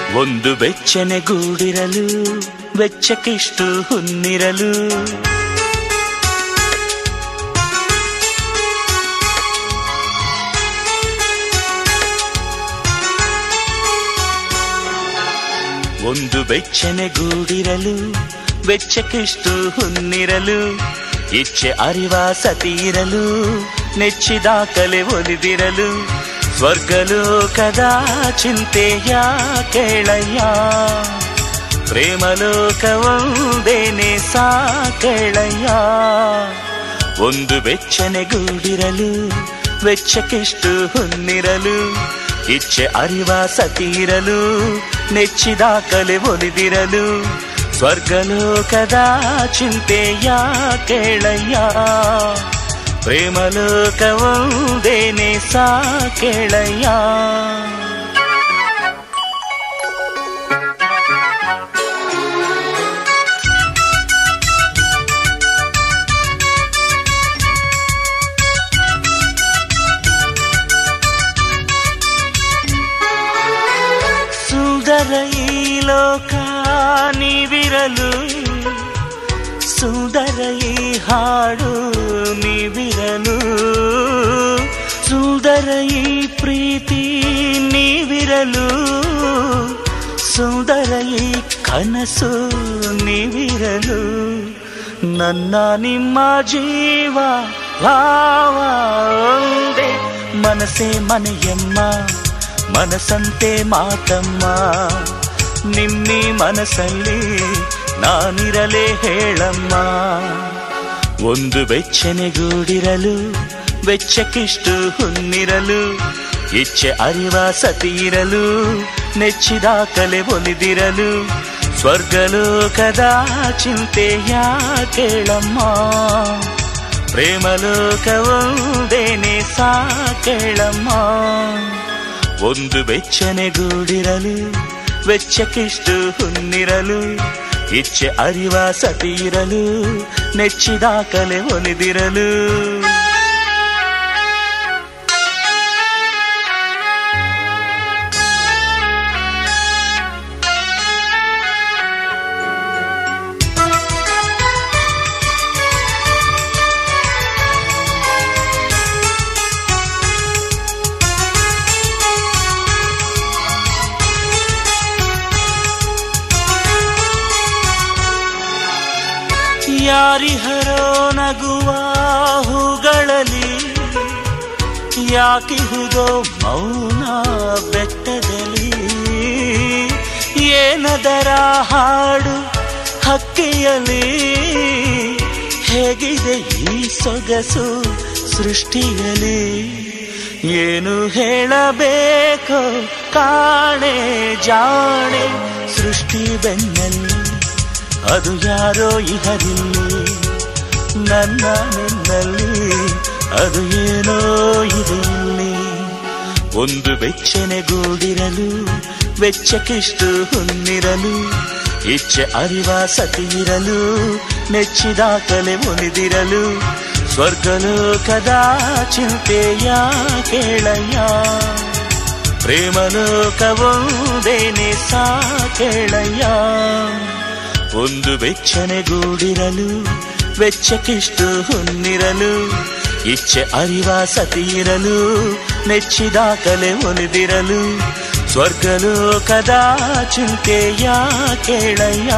ಒಂದು ಬೆಚ್ಚನೆ ಗೂಡಿರಲು ವೆಚ್ಚಕ್ಕಿಷ್ಟು ಹುನ್ನಿರಲು ಒಂದು ಬೆಚ್ಚನೆ ಗೂಡಿರಲು ವೆಚ್ಚಕ್ಕಿಷ್ಟು ಹುನ್ನಿರಲು ಇಚ್ಛೆ ಅರಿವ ಸತೀರಲು ನೆಚ್ಚಿದ ಕಲೆ ಒಲಿದಿರಲು ಸ್ವರ್ಗಲೋಕದ ಚಿಂತೆಯ ಕೇಳಯ್ಯ ಪ್ರೇಮಲೋಕವೊಂದೇನೆ ಸಾ ಕೇಳಯ್ಯ ಒಂದು ಬೆಚ್ಚನೆ ಗೂಡಿರಲು ವೆಚ್ಚಕ್ಕಿಷ್ಟು ಹುನ್ನಿರಲು ಇಚ್ಛೆ ಅರಿವ ಸತೀರಲು ನೆಚ್ಚಿದ ಕಲೆ ಒಲಿದಿರಲು ಸ್ವರ್ಗಲೋಕದ ಚಿಂತೆಯ ಕೇಳಯ್ಯ ಪ್ರೇಮಲೋಕವೊಂದೇನೆ ಸಾ ಕೇಳಯ್ಯ ಸುಂದರ ಈ ಲೋಕ ನೀವಿರಲು ಸುಂದರ ಈ ಹಾಡು ನೀವಿರಲು ಸುಂದರ ಈ ಪ್ರೀತಿ ನೀವಿರಲು ಸುಂದರ ಈ ಕನಸು ನೀವಿರಲು ನನ್ನ ನಿಮ್ಮ ಜೀವ ಭಾವ ಒಂದೇ ಮನಸ್ಸೇ ಮನೆಯಮ್ಮ ಮನಸ್ಸಂತೆ ಮಾತಮ್ಮ ನಿಮ್ಮಿ ಮನಸ್ಸಲ್ಲಿ ನಾನಿರಲೇ ಹೇಳಮ್ಮ ಒಂದು ಬೆಚ್ಚನೆಗೂಡಿರಲು ವೆಚ್ಚಕ್ಕಿಷ್ಟು ಹುನ್ನಿರಲು ಇಚ್ಛೆ ಅರಿವ ಸತೀರಲು ನೆಚ್ಚಿದ ಕಲೆ ಒಲಿದಿರಲು ಸ್ವರ್ಗಲೋಕದ ಚಿಂತೆಯ ಕೇಳಮ್ಮ ಪ್ರೇಮಲೋಕವೊಂದೇನೆ ಸಾ ಕೇಳಮ್ಮ ಒಂದು ಬೆಚ್ಚನೆಗೂಡಿರಲು ವೆಚ್ಚಕ್ಕಿಷ್ಟು ಹುನ್ನಿರಲು ಇಚ್ಛೆ ಅರಿವ ಸತೀರಲು ನೆಚ್ಚಿದ ಕಲೆ ಒಲಿದಿರಲು ಯಾರಿಹರೋ ನಗುವ ಹೂಗಳಲ್ಲಿ ಯಾಕಿಹುದೋ ಮೌನ ಬೆಟ್ಟದಲ್ಲಿ ಏನದರ ಹಾಡು ಹಕ್ಕಿಯಲ್ಲಿ ಹೇಗಿದೆ ಈ ಸೊಗಸು ಸೃಷ್ಟಿಯಲ್ಲಿ ಏನು ಹೇಳಬೇಕೋ ಕಾಣೆ ಜಾಣೆ ಸೃಷ್ಟಿ ಬೆನ್ನಲ್ಲಿ ಅದು ಯಾರೋ ಇಹರಿಲ್ಲಿ ನನ್ನ ನಿನ್ನಲ್ಲಿ ಅದು ಏನೋ ಇದೆ ಇಲ್ಲಿ ಒಂದು ಬೆಚ್ಚನೆಗೂಡಿರಲು ವೆಚ್ಚಕ್ಕಿಷ್ಟು ಹುನ್ನಿರಲು ಇಚ್ಛೆ ಅರಿವ ಸತೀರಲು ನೆಚ್ಚಿದ ಕಲೆ ಒಲಿದಿರಲು ಸ್ವರ್ಗಲೋಕದ ಚಿಂತೆಯ ಕೇಳಯ್ಯ ಪ್ರೇಮಲೋಕವೊಂದೇನೆ ಸಾ ಕೇಳಯ್ಯ ಒಂದು ಬೆಚ್ಚನೆಗೂಡಿರಲು ವೆಚ್ಚಕ್ಕಿಷ್ಟು ಹುನ್ನಿರಲು ಇಚ್ಛೆ ಅರಿವ ಸತೀರಲು ನೆಚ್ಚಿದ ಕಲೆ ಒಲಿದಿರಲು ಸ್ವರ್ಗಲೋಕದ ಚಿಂತೆಯ ಕೇಳಯ್ಯ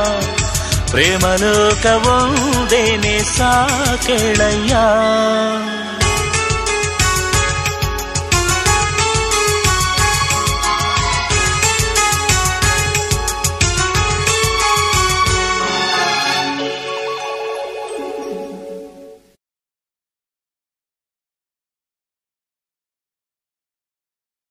ಪ್ರೇಮಲೋಕವೊಂದೇನೆ ಸಾ ಕೇಳಯ್ಯ